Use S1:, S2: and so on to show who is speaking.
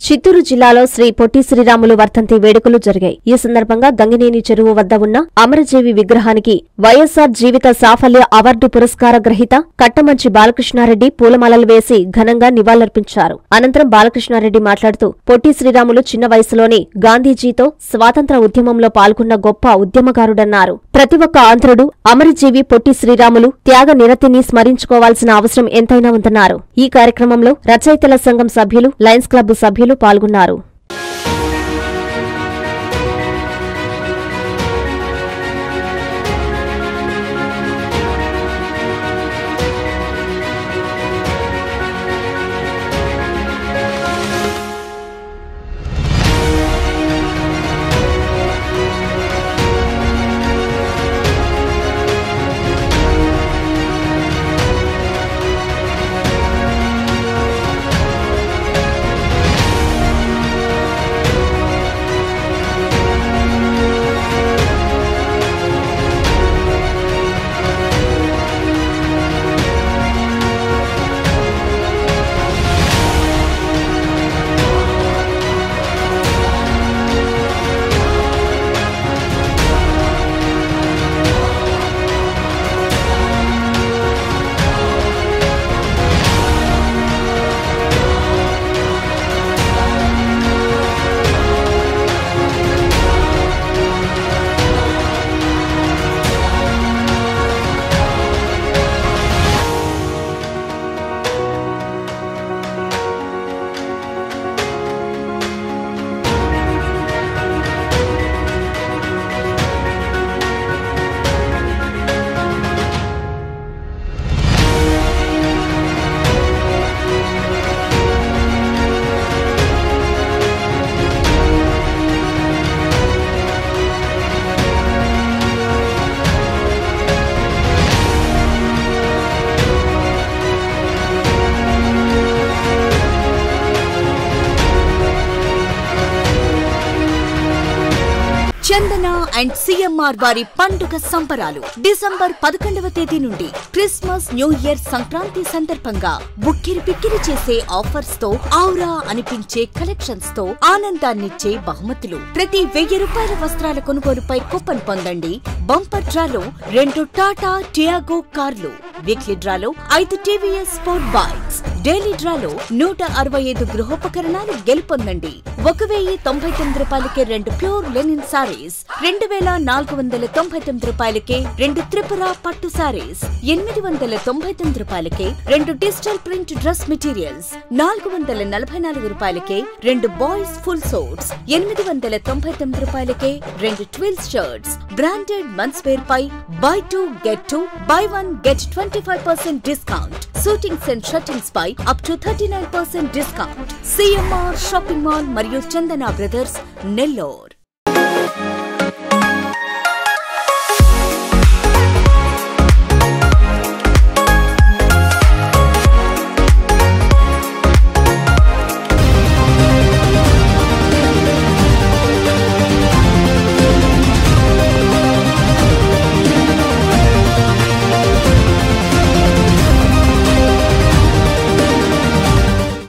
S1: చిత్తూరు జిల్లాలో శ్రీ పొట్టి శ్రీరాములు వర్ధంతి వేడుకలు జరిగాయి ఈ సందర్భంగా గంగినేని చెరువు వద్ద ఉన్న అమరజీవి విగ్రహానికి వైఎస్సార్ జీవిత సాఫల్య అవార్డు పురస్కార గ్రహీత కట్టమంచి బాలకృష్ణారెడ్డి పూలమాలలు వేసి ఘనంగా నివాళులర్పించారు అనంతరం బాలకృష్ణారెడ్డి మాట్లాడుతూ పొట్టి శ్రీరాములు చిన్న వయసులోనే గాంధీజీతో స్వాతంత్ర ఉద్యమంలో పాల్గొన్న గొప్ప ఉద్యమకారుడన్నారు ప్రతి ఒక్క ఆంధ్రుడు అమరజీవి పొట్టి శ్రీరాములు త్యాగ నిరతిని స్మరించుకోవాల్సిన అవసరం ఎంతైనా ఉందన్నారు ఈ కార్యక్రమంలో రచయితల సంఘం సభ్యులు లయన్స్ క్లబ్ సభ్యులు పాల్గొన్నారు
S2: చందన అండ్ సిఎంఆర్ వారి పండుగ సంబరాలు డిసెంబర్ పదకొండవ తేదీ నుండి క్రిస్మస్ న్యూ ఇయర్ సంక్రాంతి సందర్భంగా బుక్కిరి పిక్కిరి చేసే ఆఫర్స్ తో ఔరా అనిపించే కలెక్షన్స్ తో ఆనందాన్నిచ్చే బహుమతులు ప్రతి వెయ్యి రూపాయల వస్త్రాల కొనుగోలుపై కూపన్ పొందండి బంపర్ డ్రాలో రెండు టాటా టియాగో కార్లు వీక్లీ డ్రాలో ఐదు టీవీఎస్ స్పోర్ట్ బైక్స్ డైలీ డ్రాలో నూట అరవై ఐదు గృహోపకరణాలు గెలుపొందండి ఒక వెయ్యి తొంభై తొమ్మిది రూపాయలకే రెండు ప్యూర్ లెనిన్ సారీస్ రెండు వేల నాలుగు వందల తొంభై తొమ్మిది రూపాయలకే రెండు త్రిపుర పట్టు సారీస్ ఎనిమిది వందల తొంభై తొమ్మిది రూపాయలకే రెండు డిజిటల్ ప్రింట్ డ్రెస్ మెటీరియల్స్ నాలుగు వందల నలభై నాలుగు రూపాయలకే రెండు బాయ్స్ ఫుల్ సోట్స్ ఎనిమిది వందల తొంభై తొమ్మిది రూపాయలకే రెండు twills shirts branded men's wear పై buy two get two buy one get twenty five percent discount suitings and shirtings పై up to thirty nine percent discount CMR shopping mall మరియు చందన బ్రదర్స్ నెల్లూరు